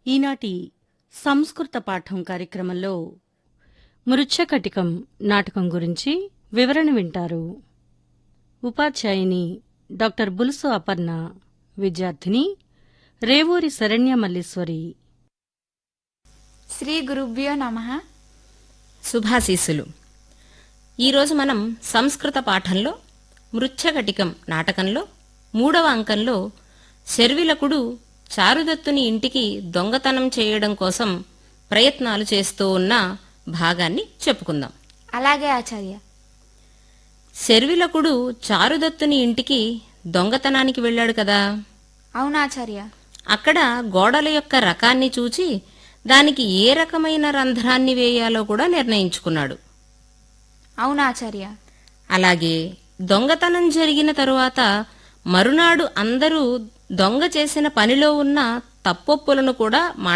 ఈనాటి సంస్కృత పాఠం కార్యక్రమంలో మృచ్ఛకటికం నాటకం గురించి వివరణ వింటారు ఉపాధ్యాయుని డాక్టర్ బులుసు అపర్ణ విద్యార్థిని రేవూరి శరణ్య మల్లీశ్వరి శ్రీ గురుభ్యో నమ శుభాశీస్సులు ఈరోజు మనం సంస్కృత పాఠంలో మృచ్ఛకటికం నాటకంలో మూడవ అంకంలో శర్విలకుడు చారుదత్తుని ఇంటికి దొంగతనం చేయడం కోసం ప్రయత్నాలు చేస్తూ ఉన్న భాగాన్ని చెప్పుకుందాం అలాగే ఆచార్య శర్విలకుడు చారుదత్తుని ఇంటికి దొంగతనానికి వెళ్ళాడు కదా అవునాచార్య అక్కడ గోడల యొక్క రకాన్ని చూచి దానికి ఏ రకమైన రంధ్రాన్ని వేయాలో కూడా నిర్ణయించుకున్నాడు అవునాచార్య అలాగే దొంగతనం జరిగిన తరువాత మరునాడు అందరూ దొంగ చేసిన పనిలో ఉన్న తప్పొప్పులను కూడా